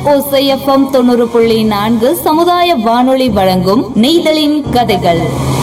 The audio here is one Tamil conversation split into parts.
ஓசைஎஃப்எம் தொண்ணூறு புள்ளி நான்கு சமுதாய வானொலி வழங்கும் நெய்தலின் கதைகள்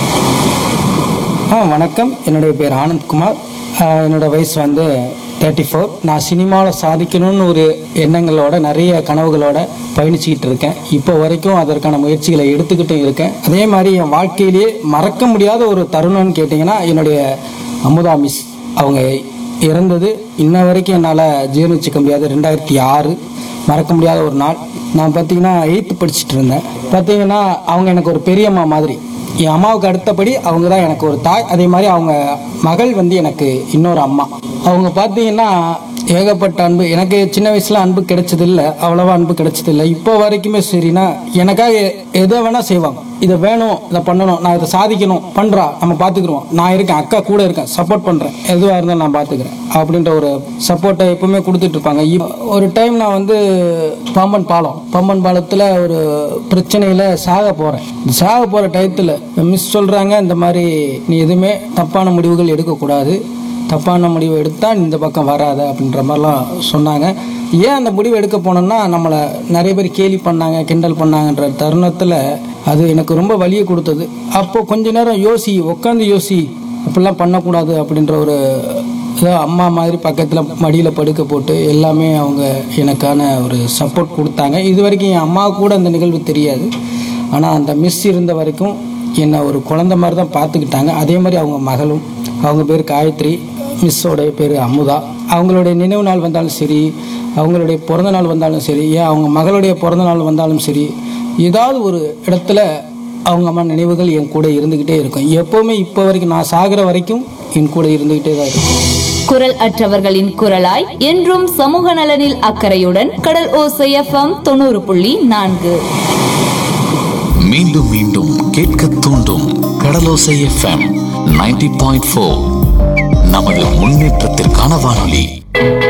ஆ வணக்கம் என்னுடைய பேர் ஆனந்த்குமார் ஆ, என்னோட வயசு வந்து தேர்ட்டி ஃபோர் நான் சினிமாவில் சாதிக்கணும்னு ஒரு எண்ணங்களோட நிறைய கனவுகளோட பயணிச்சுக்கிட்டு இருக்கேன் இப்போ வரைக்கும் அதற்கான முயற்சிகளை எடுத்துக்கிட்டும் இருக்கேன் அதே மாதிரி என் வாழ்க்கையிலேயே மறக்க முடியாத ஒரு தருணம்னு கேட்டிங்கன்னா என்னுடைய அமுதா மிஸ் அவங்க இறந்தது இன்ன வரைக்கும் என்னால் ஜீர்ணிச்சிக்க முடியாது ரெண்டாயிரத்தி ஆறு மறக்க முடியாத ஒரு நாள் நான் பார்த்தீங்கன்னா எயித்து படிச்சுட்டு இருந்தேன் பார்த்தீங்கன்னா அவங்க எனக்கு ஒரு பெரியம்மா மாதிரி என் அம்மாவுக்கு அடுத்தபடி அவங்க தான் எனக்கு ஒரு தாய் அதே மாதிரி அவங்க மகள் வந்து எனக்கு இன்னொரு அம்மா அவங்க பார்த்தீங்கன்னா ஏகப்பட்ட அன்பு எனக்கு சின்ன வயசுல அன்பு கிடைச்சது இல்லை அவ்வளவா அன்பு கிடைச்சது இல்லை இப்போ வரைக்குமே சரினா எனக்காக எ- எதை வேணா செய்வாங்க இதை வேணும் இதை பண்ணணும் நான் இதை சாதிக்கணும் பண்றா நம்ம பார்த்துக்குருவோம் நான் இருக்கேன் அக்கா கூட இருக்கேன் சப்போர்ட் பண்றேன் எதுவாக இருந்தாலும் நான் பார்த்துக்கிறேன் அப்படின்ற ஒரு சப்போர்ட்டை எப்பவுமே கொடுத்துட்டு இருப்பாங்க இப்- ஒரு டைம் நான் வந்து பாம்பன் பாலம் பாம்பன் பாலத்தில் ஒரு பிரச்சனையில் சாக போகிறேன் சாக போகிற டயத்தில் மிஸ் சொல்கிறாங்க இந்த மாதிரி நீ எதுவுமே தப்பான முடிவுகள் எடுக்கக்கூடாது தப்பான முடிவு எடுத்தால் இந்த பக்கம் வராத அப்படின்ற மாதிரிலாம் சொன்னாங்க ஏன் அந்த முடிவு எடுக்க போனோம்னா நம்மளை நிறைய பேர் கேலி பண்ணாங்க கிண்டல் பண்ணாங்கன்ற தருணத்தில் அது எனக்கு ரொம்ப வலியை கொடுத்தது அப்போ கொஞ்ச நேரம் யோசி உட்காந்து யோசி அப்படிலாம் பண்ணக்கூடாது அப்படின்ற ஒரு ஏதோ அம்மா மாதிரி பக்கத்தில் மடியில் படுக்க போட்டு எல்லாமே அவங்க எனக்கான ஒரு சப்போர்ட் கொடுத்தாங்க இது வரைக்கும் என் அம்மா கூட அந்த நிகழ்வு தெரியாது ஆனால் அந்த மிஸ் இருந்த வரைக்கும் என்னை ஒரு குழந்தை மாதிரி தான் பார்த்துக்கிட்டாங்க அதே மாதிரி அவங்க மகளும் அவங்க பேர் காயத்ரி மிஸ்ஸோடைய பேர் அமுதா அவங்களுடைய நினைவு நாள் வந்தாலும் சரி அவங்களுடைய பிறந்த நாள் வந்தாலும் சரி ஏன் அவங்க மகளுடைய பிறந்த நாள் வந்தாலும் சரி ஏதாவது ஒரு இடத்துல அவங்க அம்மா நினைவுகள் என் கூட இருந்துக்கிட்டே இருக்கும் எப்போவுமே இப்போ வரைக்கும் நான் சாகிற வரைக்கும் என் கூட இருந்துக்கிட்டே தான் இருக்கும் குரல் அற்றவர்களின் குரலாய் என்றும் சமூக நலனில் அக்கறையுடன் கடல் ஓசைஎஃப்எம் தொண்ணூறு புள்ளி நான்கு மீண்டும் மீண்டும் கேட்க தூண்டும் Kadalosai FM ninety point four நமது முன்னேற்றத்திற்கான வானொலி